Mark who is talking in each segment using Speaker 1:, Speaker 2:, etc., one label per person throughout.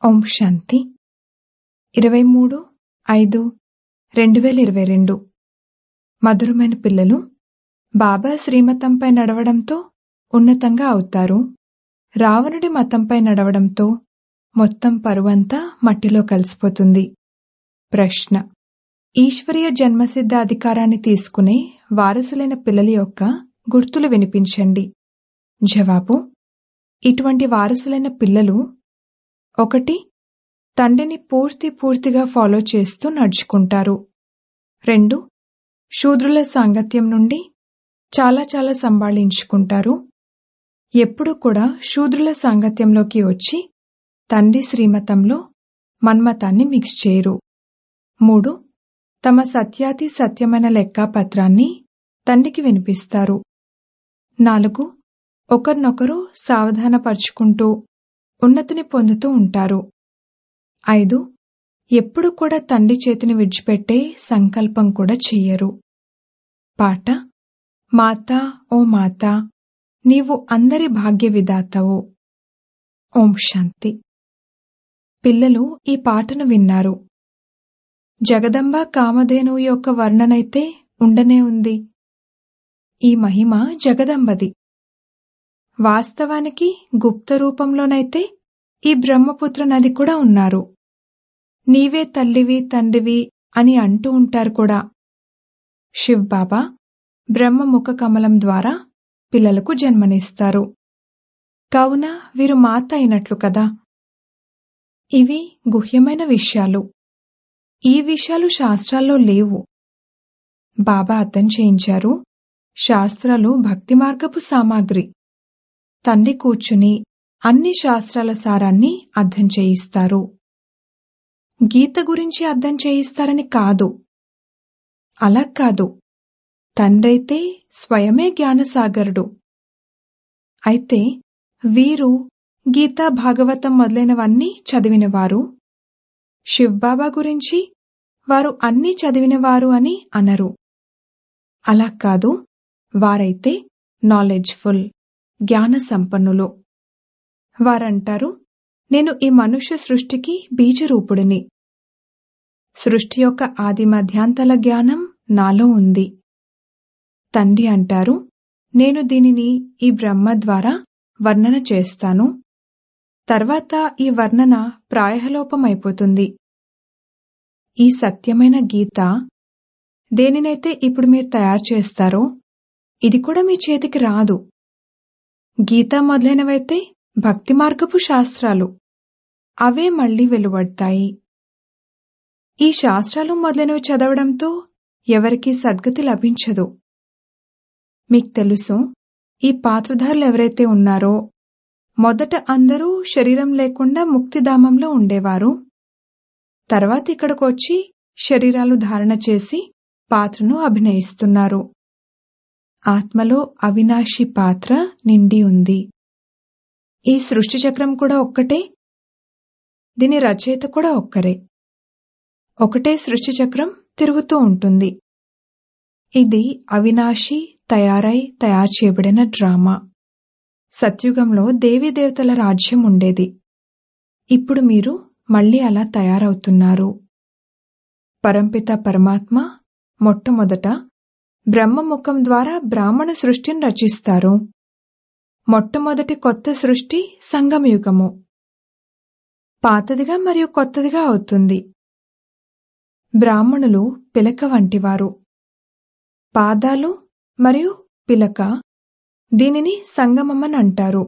Speaker 1: ఓం శాంతి ఇరవై మూడు ఐదు రెండు వేల ఇరవై రెండు మధురమైన పిల్లలు బాబా శ్రీమతంపై నడవడంతో ఉన్నతంగా అవుతారు రావణుడి మతంపై నడవడంతో మొత్తం పరువంతా మట్టిలో కలిసిపోతుంది ప్రశ్న ఈశ్వరీయ జన్మసిద్ధ అధికారాన్ని తీసుకునే వారసులైన పిల్లల యొక్క గుర్తులు వినిపించండి జవాబు ఇటువంటి వారసులైన పిల్లలు ఒకటి తండ్రిని పూర్తి పూర్తిగా ఫాలో చేస్తూ నడుచుకుంటారు రెండు శూద్రుల సాంగత్యం నుండి చాలా చాలా సంభాళించుకుంటారు ఎప్పుడు కూడా శూద్రుల సాంగత్యంలోకి వచ్చి తండ్రి శ్రీమతంలో మన్మతాన్ని మిక్స్ చేయరు మూడు తమ సత్యాతి సత్యమైన లెక్కాపత్రాన్ని తండ్రికి వినిపిస్తారు నాలుగు ఒకరినొకరు సావధానపరుచుకుంటూ ఉన్నతిని పొందుతూ ఉంటారు ఐదు ఎప్పుడు కూడా తండ్రి చేతిని విడిచిపెట్టే సంకల్పం కూడా చెయ్యరు పాట మాతా ఓ మాతా నీవు అందరి భాగ్య విధాతవు ఓం శాంతి పిల్లలు ఈ పాటను విన్నారు జగదంబ కామధేనువు యొక్క వర్ణనైతే ఉండనే ఉంది ఈ మహిమ జగదంబది వాస్తవానికి గుప్త రూపంలోనైతే ఈ బ్రహ్మపుత్ర నది కూడా ఉన్నారు నీవే తల్లివి తండ్రివి అని అంటూ ఉంటారు కూడా శివ్ బాబా బ్రహ్మ ముఖ కమలం ద్వారా పిల్లలకు జన్మనిస్తారు కావున వీరు మాత అయినట్లు కదా ఇవి గుహ్యమైన విషయాలు ఈ విషయాలు శాస్త్రాల్లో లేవు బాబా అర్థం చేయించారు శాస్త్రాలు భక్తి మార్గపు సామాగ్రి తండ్రి కూర్చుని అన్ని శాస్త్రాల సారాన్ని అర్థం చేయిస్తారు గీత గురించి అర్థం చేయిస్తారని కాదు అలా కాదు తండ్రైతే స్వయమే జ్ఞానసాగరుడు అయితే వీరు గీత భాగవతం మొదలైనవన్నీ చదివినవారు శివ్బాబా గురించి వారు అన్నీ చదివినవారు అని అనరు అలా కాదు వారైతే నాలెడ్జ్ఫుల్ జ్ఞాన సంపన్నులు వారంటారు నేను ఈ మనుష్య సృష్టికి బీజరూపుడిని సృష్టి యొక్క ఆది మధ్యాంతల జ్ఞానం నాలో ఉంది తండ్రి అంటారు నేను దీనిని ఈ బ్రహ్మ ద్వారా వర్ణన చేస్తాను తర్వాత ఈ వర్ణన ప్రాయలోపమైపోతుంది ఈ సత్యమైన గీత దేనినైతే ఇప్పుడు మీరు తయారు చేస్తారో ఇది కూడా మీ చేతికి రాదు గీత మొదలైనవైతే భక్తి మార్గపు శాస్త్రాలు అవే మళ్లీ వెలువడతాయి ఈ శాస్త్రాలు మొదలైనవి చదవడంతో ఎవరికీ సద్గతి లభించదు మీకు తెలుసు ఈ పాత్రధారులు ఎవరైతే ఉన్నారో మొదట అందరూ శరీరం లేకుండా ముక్తిధామంలో ఉండేవారు తర్వాత ఇక్కడికి వచ్చి శరీరాలు ధారణ చేసి పాత్రను అభినయిస్తున్నారు ఆత్మలో అవినాశి పాత్ర నిండి ఉంది ఈ సృష్టి చక్రం కూడా ఒక్కటే దీని రచయిత కూడా ఒక్కరే ఒకటే సృష్టి చక్రం తిరుగుతూ ఉంటుంది ఇది అవినాశి తయారై తయారు చేయబడిన డ్రామా సత్యుగంలో దేవీదేవతల రాజ్యం ఉండేది ఇప్పుడు మీరు మళ్లీ అలా తయారవుతున్నారు పరంపిత పరమాత్మ మొట్టమొదట బ్రహ్మముఖం ద్వారా బ్రాహ్మణ సృష్టిని రచిస్తారు మొట్టమొదటి కొత్త సృష్టి సంగమయుగము పాతదిగా మరియు కొత్తదిగా అవుతుంది బ్రాహ్మణులు పిలక వంటివారు పాదాలు మరియు పిలక దీనిని సంగమమని అంటారు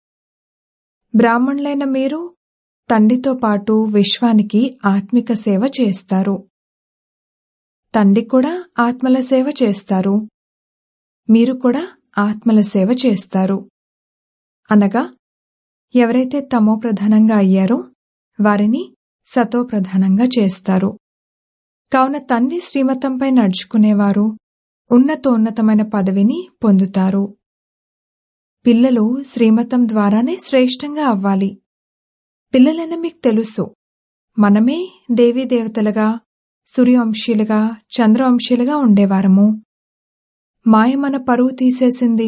Speaker 1: బ్రాహ్మణులైన మీరు తండ్రితో పాటు విశ్వానికి ఆత్మిక సేవ చేస్తారు తండ్రి కూడా ఆత్మల సేవ చేస్తారు మీరు కూడా ఆత్మల సేవ చేస్తారు అనగా ఎవరైతే తమో ప్రధానంగా అయ్యారో వారిని సతో ప్రధానంగా చేస్తారు కావున తండ్రి శ్రీమతంపై నడుచుకునేవారు ఉన్నతోన్నతమైన పదవిని పొందుతారు పిల్లలు శ్రీమతం ద్వారానే శ్రేష్టంగా అవ్వాలి పిల్లలైన మీకు తెలుసు మనమే దేవీ దేవతలుగా సూర్యవంశీలుగా చంద్రవంశీలుగా ఉండేవారము మాయ మన పరువు తీసేసింది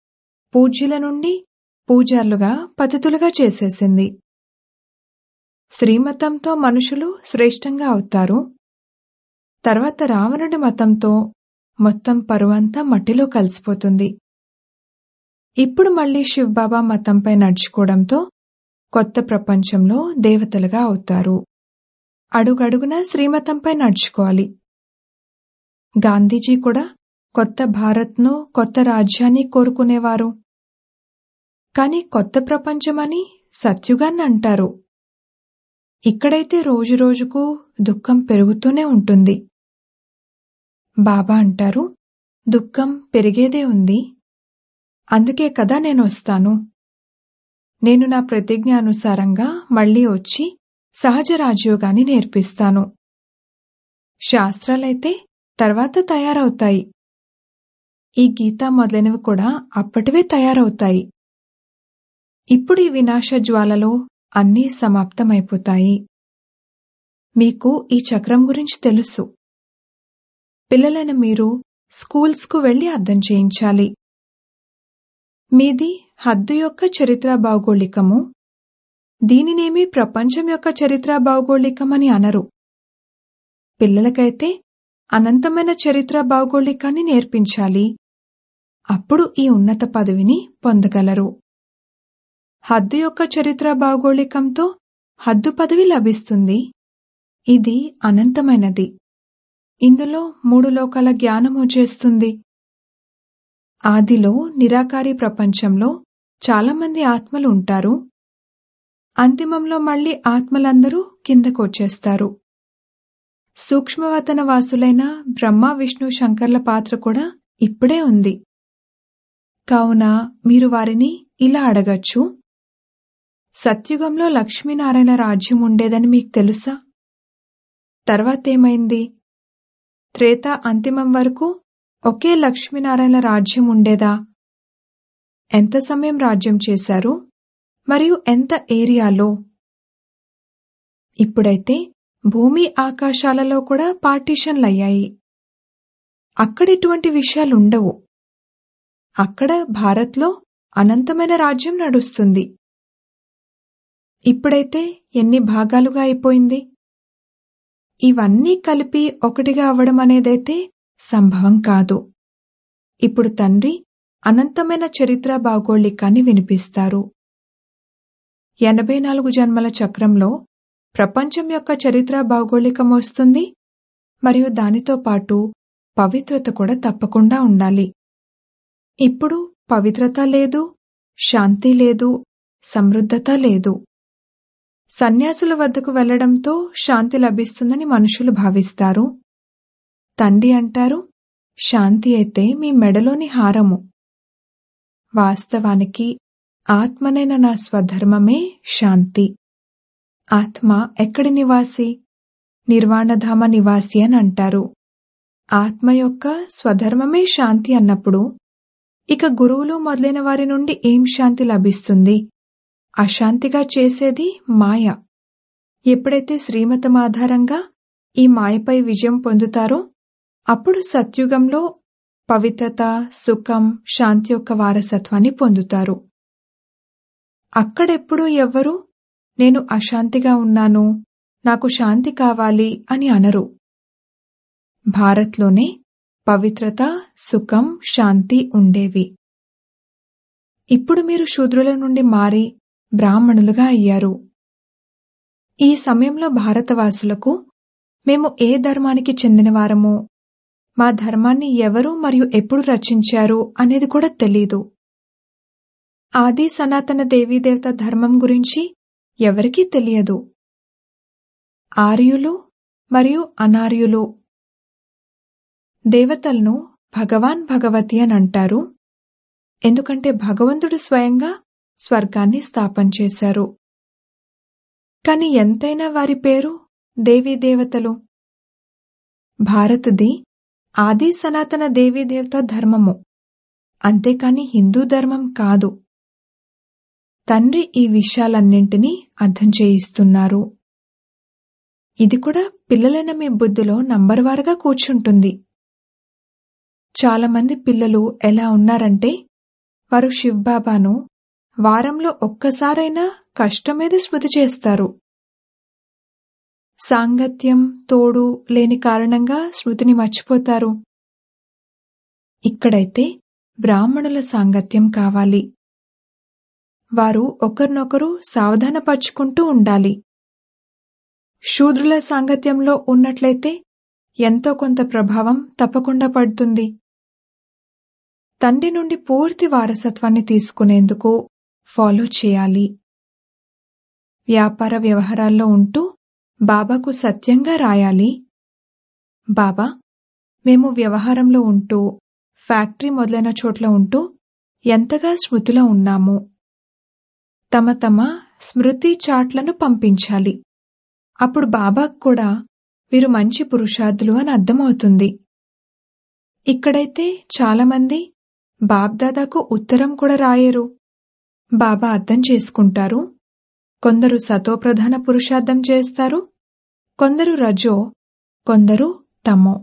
Speaker 1: పూజ్యుల నుండి పూజార్లుగా పతితులుగా చేసేసింది శ్రీమతంతో మనుషులు శ్రేష్టంగా అవుతారు తర్వాత రావణుడి మతంతో మొత్తం పరువంతా మట్టిలో కలిసిపోతుంది ఇప్పుడు మళ్లీ శివబాబా మతంపై నడుచుకోవడంతో కొత్త ప్రపంచంలో దేవతలుగా అవుతారు అడుగడుగునా శ్రీమతంపై నడుచుకోవాలి గాంధీజీ కూడా కొత్త భారత్ను కొత్త రాజ్యాన్ని కోరుకునేవారు కాని కొత్త ప్రపంచమని సత్యుగాన్ని అంటారు ఇక్కడైతే రోజురోజుకు దుఃఖం పెరుగుతూనే ఉంటుంది బాబా అంటారు దుఃఖం పెరిగేదే ఉంది అందుకే కదా నేను వస్తాను నేను నా ప్రతిజ్ఞ అనుసారంగా మళ్లీ వచ్చి సహజ రాజయోగాన్ని నేర్పిస్తాను శాస్త్రాలైతే తర్వాత తయారవుతాయి ఈ గీత మొదలైనవి కూడా అప్పటివే తయారవుతాయి ఇప్పుడు ఈ వినాశ జ్వాలలో అన్నీ సమాప్తమైపోతాయి మీకు ఈ చక్రం గురించి తెలుసు పిల్లలైన మీరు స్కూల్స్కు వెళ్లి అర్థం చేయించాలి మీది హద్దు యొక్క చరిత్ర భౌగోళికము దీనినేమి ప్రపంచం యొక్క చరిత్ర భౌగోళికమని అనరు పిల్లలకైతే అనంతమైన చరిత్ర భౌగోళికాన్ని నేర్పించాలి అప్పుడు ఈ ఉన్నత పదవిని పొందగలరు హద్దు యొక్క చరిత్ర భౌగోళికంతో హద్దు పదవి లభిస్తుంది ఇది అనంతమైనది ఇందులో మూడు లోకాల జ్ఞానం వచ్చేస్తుంది ఆదిలో నిరాకారి ప్రపంచంలో చాలామంది ఆత్మలు ఉంటారు అంతిమంలో మళ్లీ ఆత్మలందరూ కిందకొచ్చేస్తారు సూక్ష్మవతన వాసులైన బ్రహ్మ విష్ణు శంకర్ల పాత్ర కూడా ఇప్పుడే ఉంది కావున మీరు వారిని ఇలా అడగచ్చు సత్యుగంలో లక్ష్మీనారాయణ రాజ్యం ఉండేదని మీకు తెలుసా తర్వాతేమైంది త్రేత అంతిమం వరకు ఒకే లక్ష్మీనారాయణ రాజ్యం ఉండేదా ఎంత సమయం రాజ్యం చేశారు మరియు ఎంత ఏరియాలో ఇప్పుడైతే భూమి ఆకాశాలలో కూడా పార్టీషన్లయ్యాయి అక్కడ ఇటువంటి విషయాలుండవు అక్కడ భారత్లో అనంతమైన రాజ్యం నడుస్తుంది ఇప్పుడైతే ఎన్ని భాగాలుగా అయిపోయింది ఇవన్నీ కలిపి ఒకటిగా అవ్వడం అనేదైతే సంభవం కాదు ఇప్పుడు తండ్రి అనంతమైన చరిత్ర భౌగోళికాన్ని వినిపిస్తారు ఎనభై నాలుగు జన్మల చక్రంలో ప్రపంచం యొక్క చరిత్ర భౌగోళికం వస్తుంది మరియు దానితో పాటు పవిత్రత కూడా తప్పకుండా ఉండాలి ఇప్పుడు పవిత్రత లేదు శాంతి లేదు సమృద్ధత లేదు సన్యాసుల వద్దకు వెళ్లడంతో శాంతి లభిస్తుందని మనుషులు భావిస్తారు తండ్రి అంటారు శాంతి అయితే మీ మెడలోని హారము వాస్తవానికి ఆత్మనైన నా స్వధర్మమే శాంతి ఆత్మ ఎక్కడి నివాసి నిర్వాణధామ నివాసి అని అంటారు ఆత్మ యొక్క స్వధర్మమే శాంతి అన్నప్పుడు ఇక గురువులు మొదలైన వారి నుండి ఏం శాంతి లభిస్తుంది అశాంతిగా చేసేది మాయ ఎప్పుడైతే శ్రీమతం ఆధారంగా ఈ మాయపై విజయం పొందుతారో అప్పుడు సత్యుగంలో పవిత్రత సుఖం శాంతి యొక్క వారసత్వాన్ని పొందుతారు అక్కడెప్పుడు ఎవ్వరూ నేను అశాంతిగా ఉన్నాను నాకు శాంతి కావాలి అని అనరు భారత్లోనే పవిత్రత సుఖం శాంతి ఉండేవి ఇప్పుడు మీరు శూద్రుల నుండి మారి బ్రాహ్మణులుగా అయ్యారు ఈ సమయంలో భారతవాసులకు మేము ఏ ధర్మానికి చెందినవారమో మా ధర్మాన్ని ఎవరు మరియు ఎప్పుడు రచించారు అనేది కూడా తెలీదు ఆది సనాతన దేవీదేవత ధర్మం గురించి ఎవరికీ తెలియదు ఆర్యులు మరియు అనార్యులు దేవతలను భగవాన్ భగవతి అని అంటారు ఎందుకంటే భగవంతుడు స్వయంగా స్వర్గాన్ని స్థాపన చేశారు కాని ఎంతైనా వారి పేరు దేవీ దేవతలు భారత్ది ఆది సనాతన దేవీ దేవత ధర్మము అంతేకాని హిందూ ధర్మం కాదు తండ్రి ఈ విషయాలన్నింటినీ అర్థం చేయిస్తున్నారు ఇది కూడా పిల్లలైన మీ బుద్ధిలో నంబర్వారుగా కూర్చుంటుంది చాలామంది పిల్లలు ఎలా ఉన్నారంటే వారు శివ్బాబాను వారంలో ఒక్కసారైనా కష్టం మీద స్మృతి చేస్తారు సాంగత్యం తోడు లేని కారణంగా శృతిని మర్చిపోతారు ఇక్కడైతే బ్రాహ్మణుల సాంగత్యం కావాలి వారు ఒకరినొకరు సావధానపరుచుకుంటూ ఉండాలి శూద్రుల సాంగత్యంలో ఉన్నట్లయితే ఎంతో కొంత ప్రభావం తప్పకుండా పడుతుంది తండ్రి నుండి పూర్తి వారసత్వాన్ని తీసుకునేందుకు ఫాలో చేయాలి వ్యాపార వ్యవహారాల్లో ఉంటూ బాబాకు సత్యంగా రాయాలి బాబా మేము వ్యవహారంలో ఉంటూ ఫ్యాక్టరీ మొదలైన చోట్ల ఉంటూ ఎంతగా స్మృతిలో ఉన్నాము తమ తమ స్మృతి చాట్లను పంపించాలి అప్పుడు బాబాకు కూడా వీరు మంచి పురుషార్థులు అని అర్థమవుతుంది ఇక్కడైతే చాలామంది బాబ్దాదాకు ఉత్తరం కూడా రాయరు బాబా అర్థం చేసుకుంటారు కొందరు సతోప్రధాన పురుషార్థం చేస్తారు కొందరు రజో కొందరు తమో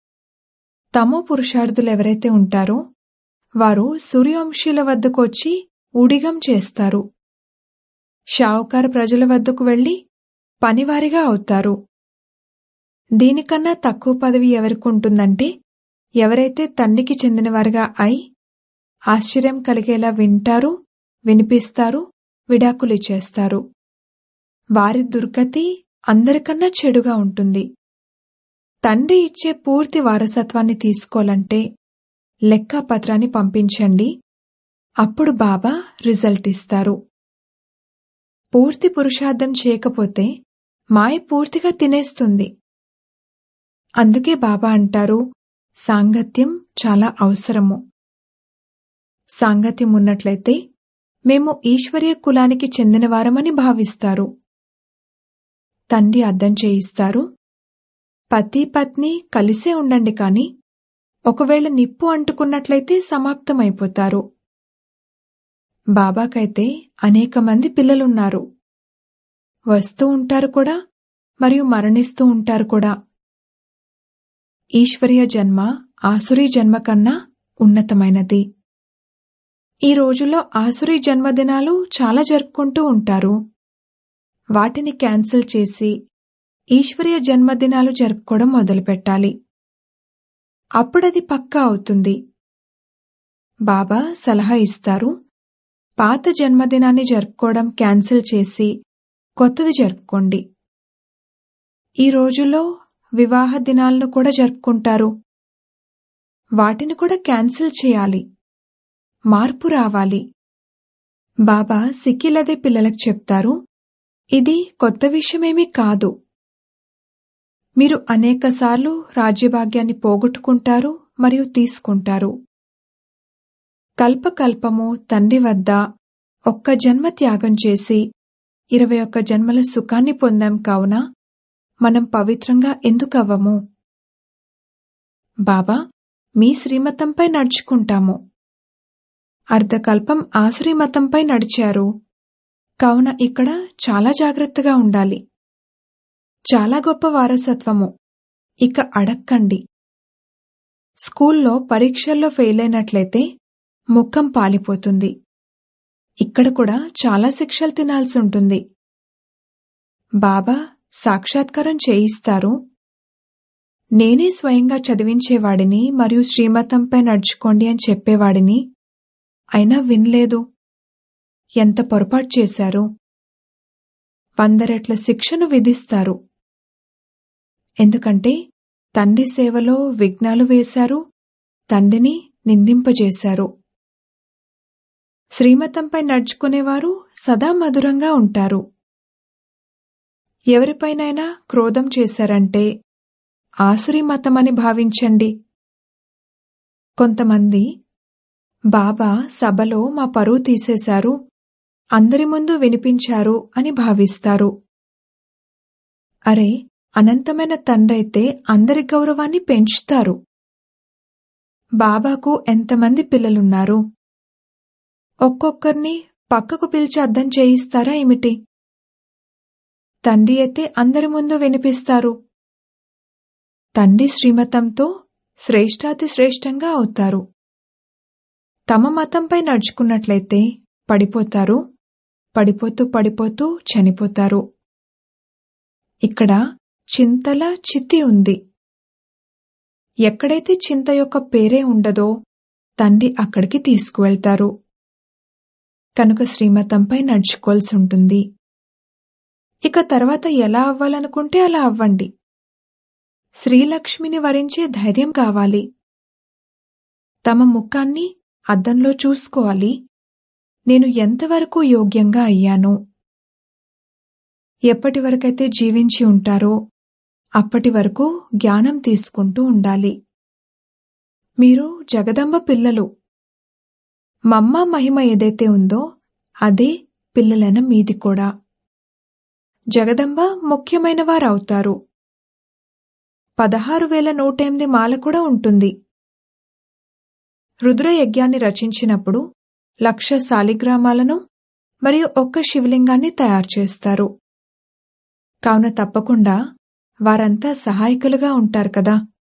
Speaker 1: తమో పురుషార్థులు ఎవరైతే ఉంటారో వారు సూర్యవంశీల వద్దకు వచ్చి ఊడిగం చేస్తారు షావుకారు ప్రజల వద్దకు వెళ్లి పనివారిగా అవుతారు దీనికన్నా తక్కువ పదవి ఎవరికి ఉంటుందంటే ఎవరైతే తండ్రికి చెందినవారుగా అయి ఆశ్చర్యం కలిగేలా వింటారు వినిపిస్తారు విడాకులిచ్చేస్తారు వారి దుర్గతి అందరికన్నా చెడుగా ఉంటుంది తండ్రి ఇచ్చే పూర్తి వారసత్వాన్ని తీసుకోవాలంటే లెక్క పత్రాన్ని పంపించండి అప్పుడు బాబా రిజల్ట్ ఇస్తారు పూర్తి పురుషార్థం చేయకపోతే మాయ పూర్తిగా తినేస్తుంది అందుకే బాబా అంటారు సాంగత్యం చాలా అవసరము సాంగత్యం ఉన్నట్లయితే మేము ఈశ్వర్య కులానికి చెందినవారమని భావిస్తారు తండ్రి అర్థం చేయిస్తారు పతి పత్ని కలిసే ఉండండి కాని ఒకవేళ నిప్పు అంటుకున్నట్లయితే సమాప్తమైపోతారు బాబాకైతే అనేక మంది పిల్లలున్నారు వస్తూ ఉంటారు కూడా మరియు మరణిస్తూ ఉంటారు కూడా ఈశ్వరీయ జన్మ ఆసురీ జన్మ కన్నా ఉన్నతమైనది ఈ రోజుల్లో ఆసురీ జన్మదినాలు చాలా జరుపుకుంటూ ఉంటారు వాటిని క్యాన్సిల్ చేసి ఈశ్వరీయ జన్మదినాలు జరుపుకోవడం మొదలుపెట్టాలి అప్పుడది పక్కా అవుతుంది బాబా సలహా ఇస్తారు పాత జన్మదినాన్ని జరుపుకోవడం క్యాన్సిల్ చేసి కొత్తది జరుపుకోండి ఈ రోజుల్లో వివాహ దినాలను కూడా జరుపుకుంటారు వాటిని కూడా క్యాన్సిల్ చేయాలి మార్పు రావాలి బాబా సిక్కిలదే పిల్లలకు చెప్తారు ఇది కొత్త విషయమేమీ కాదు మీరు అనేకసార్లు రాజ్యభాగ్యాన్ని పోగొట్టుకుంటారు మరియు తీసుకుంటారు కల్పకల్పము తండ్రి వద్ద ఒక్క జన్మ త్యాగం చేసి ఇరవై ఒక్క జన్మల సుఖాన్ని పొందాం కావున మనం పవిత్రంగా ఎందుకవ్వము బాబా మీ శ్రీమతంపై నడుచుకుంటాము అర్ధకల్పం ఆ శ్రీమతంపై నడిచారు కావున ఇక్కడ చాలా జాగ్రత్తగా ఉండాలి చాలా గొప్ప వారసత్వము ఇక అడక్కండి స్కూల్లో పరీక్షల్లో ఫెయిల్ అయినట్లయితే ముఖం పాలిపోతుంది ఇక్కడ కూడా చాలా శిక్షలు తినాల్సి ఉంటుంది బాబా సాక్షాత్కారం చేయిస్తారు నేనే స్వయంగా చదివించేవాడిని మరియు శ్రీమతంపై నడుచుకోండి అని చెప్పేవాడిని అయినా వినలేదు ఎంత పొరపాటు చేశారు వందరెట్ల శిక్షను విధిస్తారు ఎందుకంటే తండ్రి సేవలో విఘ్నాలు వేశారు తండ్రిని నిందింపజేశారు శ్రీమతంపై నడుచుకునేవారు సదా మధురంగా ఉంటారు ఎవరిపైనైనా క్రోధం చేశారంటే ఆసురీ మతమని భావించండి కొంతమంది బాబా సభలో మా పరువు తీసేశారు అందరి ముందు వినిపించారు అని భావిస్తారు అరే అనంతమైన తండ్రైతే అందరి గౌరవాన్ని పెంచుతారు బాబాకు ఎంతమంది పిల్లలున్నారు ఒక్కొక్కరిని పక్కకు పిలిచి అర్థం చేయిస్తారా ఏమిటి తండ్రి అయితే అందరి ముందు వినిపిస్తారు తండ్రి శ్రీమతంతో శ్రేష్టాతి శ్రేష్టంగా అవుతారు తమ మతంపై నడుచుకున్నట్లయితే పడిపోతారు పడిపోతూ పడిపోతూ చనిపోతారు ఇక్కడ చింతల చితి ఉంది ఎక్కడైతే చింత యొక్క పేరే ఉండదో తండ్రి అక్కడికి తీసుకువెళ్తారు కనుక శ్రీమతంపై నడుచుకోవాల్సి ఉంటుంది ఇక తర్వాత ఎలా అవ్వాలనుకుంటే అలా అవ్వండి శ్రీలక్ష్మిని వరించే ధైర్యం కావాలి తమ ముఖాన్ని అద్దంలో చూసుకోవాలి నేను ఎంతవరకు యోగ్యంగా అయ్యాను ఎప్పటి వరకైతే జీవించి ఉంటారో అప్పటి వరకు జ్ఞానం తీసుకుంటూ ఉండాలి మీరు జగదంబ పిల్లలు మమ్మ మహిమ ఏదైతే ఉందో అదే పిల్లలైన మీది కూడా జగదంబ ముఖ్యమైన వారవుతారు పదహారు వేల నూట ఎనిమిది మాల కూడా ఉంటుంది రుద్ర యజ్ఞాన్ని రచించినప్పుడు లక్ష శాలిగ్రామాలను మరియు ఒక్క శివలింగాన్ని తయారు చేస్తారు కావున తప్పకుండా వారంతా సహాయకులుగా ఉంటారు కదా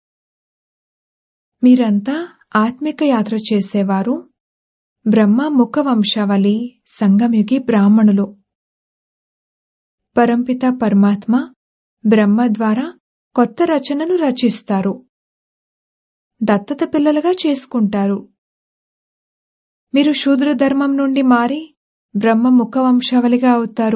Speaker 1: మీరంతా ఆత్మిక యాత్ర చేసేవారు బ్రహ్మ ముఖ వంశావళి సంగమయుగి బ్రాహ్మణులు పరంపిత పరమాత్మ బ్రహ్మ ద్వారా కొత్త రచనను రచిస్తారు దత్తత పిల్లలుగా చేసుకుంటారు మీరు శూద్ర ధర్మం నుండి మారి బ్రహ్మ ముఖ వంశావళిగా అవుతారు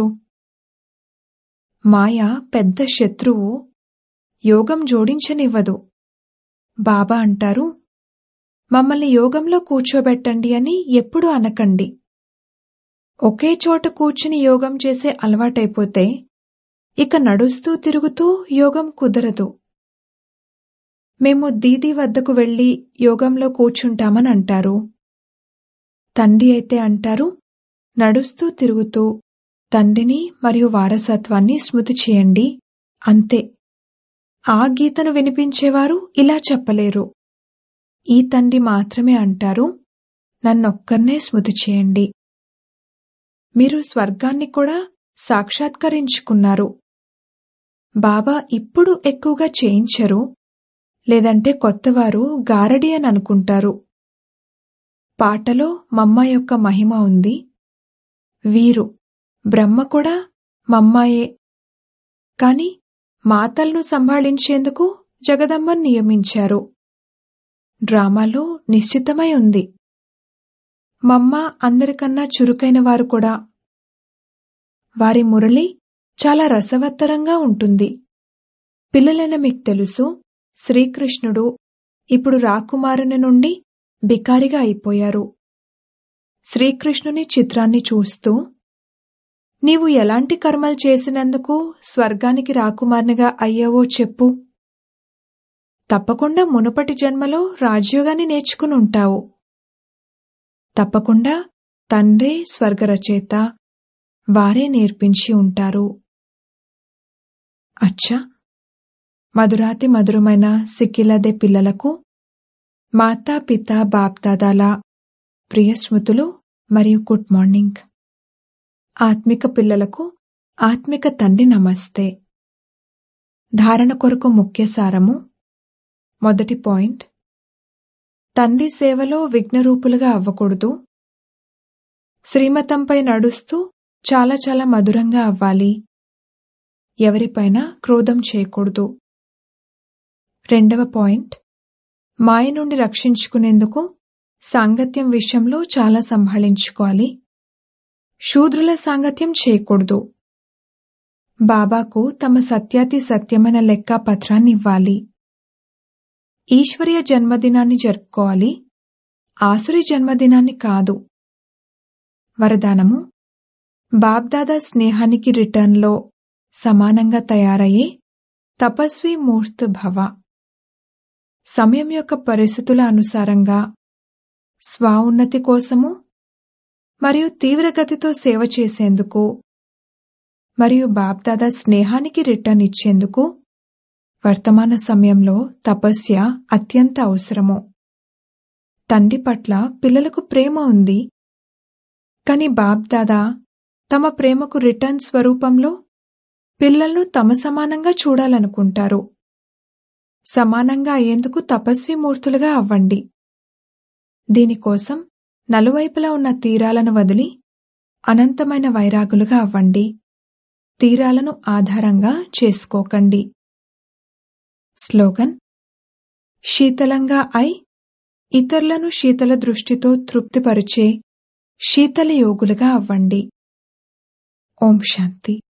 Speaker 1: మాయ పెద్ద శత్రువు యోగం జోడించనివ్వదు బాబా అంటారు మమ్మల్ని యోగంలో కూర్చోబెట్టండి అని ఎప్పుడూ అనకండి ఒకే చోట కూర్చుని యోగం చేసే అలవాటైపోతే ఇక నడుస్తూ తిరుగుతూ యోగం కుదరదు మేము దీది వద్దకు వెళ్లి యోగంలో కూర్చుంటామని అంటారు తండ్రి అయితే అంటారు నడుస్తూ తిరుగుతూ తండ్రిని మరియు వారసత్వాన్ని స్మృతి చేయండి అంతే ఆ గీతను వినిపించేవారు ఇలా చెప్పలేరు ఈ తండ్రి మాత్రమే అంటారు నన్నొక్కర్నే స్మృతి చేయండి మీరు స్వర్గాన్ని కూడా సాక్షాత్కరించుకున్నారు బాబా ఇప్పుడు ఎక్కువగా చేయించరు లేదంటే కొత్తవారు గారడి అని అనుకుంటారు పాటలో మమ్మ యొక్క మహిమ ఉంది వీరు బ్రహ్మ కూడా మమ్మాయే కాని మాతలను సంభాళించేందుకు జగదమ్మను నియమించారు డ్రామాలో నిశ్చితమై ఉంది మమ్మ అందరికన్నా చురుకైన వారు కూడా వారి మురళి చాలా రసవత్తరంగా ఉంటుంది పిల్లలైన మీకు తెలుసు శ్రీకృష్ణుడు ఇప్పుడు రాకుమారుని నుండి బికారిగా అయిపోయారు శ్రీకృష్ణుని చిత్రాన్ని చూస్తూ నీవు ఎలాంటి కర్మలు చేసినందుకు స్వర్గానికి రాకుమార్నిగా అయ్యావో చెప్పు తప్పకుండా మునుపటి జన్మలో రాజ్యోగాన్ని నేర్చుకుని ఉంటావు తప్పకుండా తండ్రే స్వర్గరచేత వారే నేర్పించి ఉంటారు అచ్చా మధురాతి మధురమైన సిక్కిలదే పిల్లలకు మాతా పిత బాప్దాదాల ప్రియ స్మృతులు మరియు గుడ్ మార్నింగ్ ఆత్మిక పిల్లలకు ఆత్మిక తండ్రి నమస్తే ధారణ కొరకు ముఖ్య సారము మొదటి పాయింట్ తండ్రి సేవలో విఘ్నరూపులుగా అవ్వకూడదు శ్రీమతంపై నడుస్తూ చాలా చాలా మధురంగా అవ్వాలి ఎవరిపైన క్రోధం చేయకూడదు రెండవ పాయింట్ మాయ నుండి రక్షించుకునేందుకు సాంగత్యం విషయంలో చాలా సంభాళించుకోవాలి శూద్రుల సాంగత్యం చేయకూడదు బాబాకు తమ సత్యాతి సత్యమైన లెక్క పత్రాన్ని ఇవ్వాలి ఈశ్వరీయ జన్మదినాన్ని జరుపుకోవాలి ఆసురి జన్మదినాన్ని కాదు వరదానము బాబ్దాదా స్నేహానికి రిటర్న్లో సమానంగా తయారయ్యే తపస్వి మూర్త్ భవ సమయం యొక్క పరిస్థితుల అనుసారంగా స్వ ఉన్నతి కోసము మరియు తీవ్రగతితో సేవ చేసేందుకు మరియు బాబ్దాదా స్నేహానికి రిటర్న్ ఇచ్చేందుకు వర్తమాన సమయంలో తపస్య అత్యంత అవసరము తండ్రి పట్ల పిల్లలకు ప్రేమ ఉంది కాని బాబ్దాదా తమ ప్రేమకు రిటర్న్ స్వరూపంలో పిల్లలను తమ సమానంగా చూడాలనుకుంటారు సమానంగా అయ్యేందుకు తపస్వి మూర్తులుగా అవ్వండి దీనికోసం నలువైపులా ఉన్న తీరాలను వదిలి అనంతమైన వైరాగులుగా అవ్వండి తీరాలను ఆధారంగా చేసుకోకండి స్లోగన్ శీతలంగా అయి ఇతరులను శీతల దృష్టితో తృప్తిపరిచే శీతల యోగులుగా అవ్వండి ఓం శాంతి